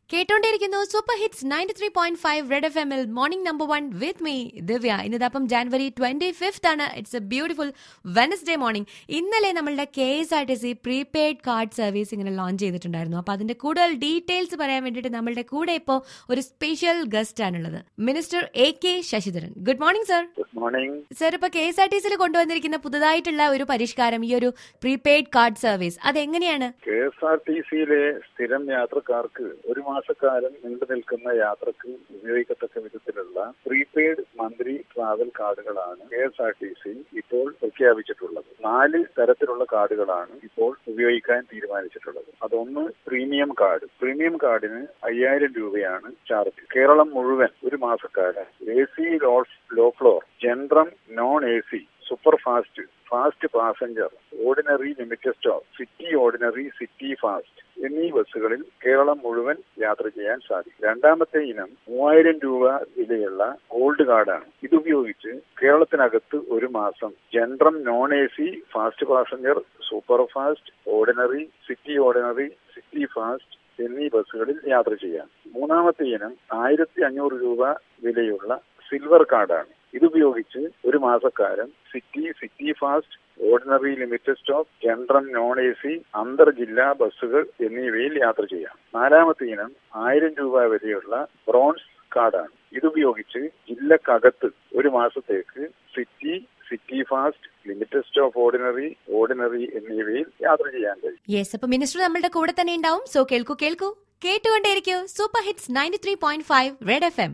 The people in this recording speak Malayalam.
കേട്ടോണ്ടിരിക്കുന്നു super hits ninety three point five red F എമ്മിൽ morning number one with me Divya ഇന്നതപ്പം ജാനുവരി ട്വന്റി ഫിഫ്ത് ആണ് it's a beautiful Wednesday morning ഇന്നലെ നമ്മളുടെ K S R T C prepaid card service ഇങ്ങനെ ലോഞ്ച് ചെയ്തിട്ടുണ്ടായിരുന്നു അപ്പൊ അതിന്റെ കൂടുതൽ ഡീറ്റെയിൽസ് പറയാൻ വേണ്ടിയിട്ട് നമ്മളുടെ കൂടെ ഇപ്പോൾ ഒരു സ്പെഷ്യൽ ഗസ്റ്റ് ആണുള്ളത് minister A K Saseendran good morning sir good morning sir ഇപ്പൊ കെ എസ് ആർ ടി സിയിൽ കൊണ്ടുവന്നിരിക്കുന്ന പുതുതായിട്ടുള്ള ഒരു പരിഷ്കാരം ഈ ഒരു പ്രീപെയ്ഡ് കാർഡ് സർവീസ് അതെങ്ങനെയാണ് കെ എസ് ആർ ടി സിയിലെ സ്ഥിരം യാത്രക്കാർക്ക് ഒരു മാസക്കാലം നീണ്ടു നിൽക്കുന്ന യാത്രക്ക് ഉപയോഗിക്കത്തക്ക വിധത്തിലുള്ള പ്രീപെയ്ഡ് മന്ത്രി ട്രാവൽ കാർഡുകളാണ് K S R T C ഇപ്പോൾ പ്രഖ്യാപിച്ചിട്ടുള്ളത് നാല് തരത്തിലുള്ള കാർഡുകളാണ് ഇപ്പോൾ ഉപയോഗിക്കാൻ തീരുമാനിച്ചിട്ടുള്ളത് അതൊന്ന് പ്രീമിയം കാർഡ് പ്രീമിയം കാർഡിന് അയ്യായിരം രൂപയാണ് ചാർജ് കേരളം മുഴുവൻ ഒരു മാസക്കാലം A C low floor JnNURM non A C super fast fast passenger ordinary limited stop city ordinary city fast എന്നീ ബസ്സുകളിൽ കേരളം മുഴുവൻ യാത്ര ചെയ്യാൻ സാധിക്കും രണ്ടാമത്തെ ഇനം മൂവായിരം രൂപ വിലയുള്ള ഗോൾഡ് കാർഡാണ് ഇതുപയോഗിച്ച് കേരളത്തിനകത്ത് ഒരു മാസം JnNURM non A C fast passenger super fast ordinary city ordinary city fast എന്നീ ബസ്സുകളിൽ യാത്ര ചെയ്യാം മൂന്നാമത്തെ ഇനം ആയിരത്തി അഞ്ഞൂറ് രൂപ വിലയുള്ള സിൽവർ കാർഡാണ് ഇതുപയോഗിച്ച് ഒരു മാസക്കാലം city city fast ordinary limited stop general non A C അന്തർ ജില്ലാ ബസ്സുകൾ എന്നിവയിൽ യാത്ര ചെയ്യാം നാലാമത്തെ ഇനം ആയിരം രൂപ വരെയുള്ള ബ്രോൺസ് കാർഡാണ് ഇതുപയോഗിച്ച് ജില്ലക്കകത്ത് ഒരു മാസത്തേക്ക് city city fast limited stop ordinary ordinary എന്നിവയിൽ യാത്ര ചെയ്യാൻ കഴിയും യെസ് അപ്പൊ മിനിസ്റ്റർ നമ്മളുടെ കൂടെ തന്നെ ഉണ്ടാവും സോ കേൾക്കൂ കേൾക്കൂ കേട്ടുകൊണ്ടേയിരിക്കൂ super hits ninety three point five red F M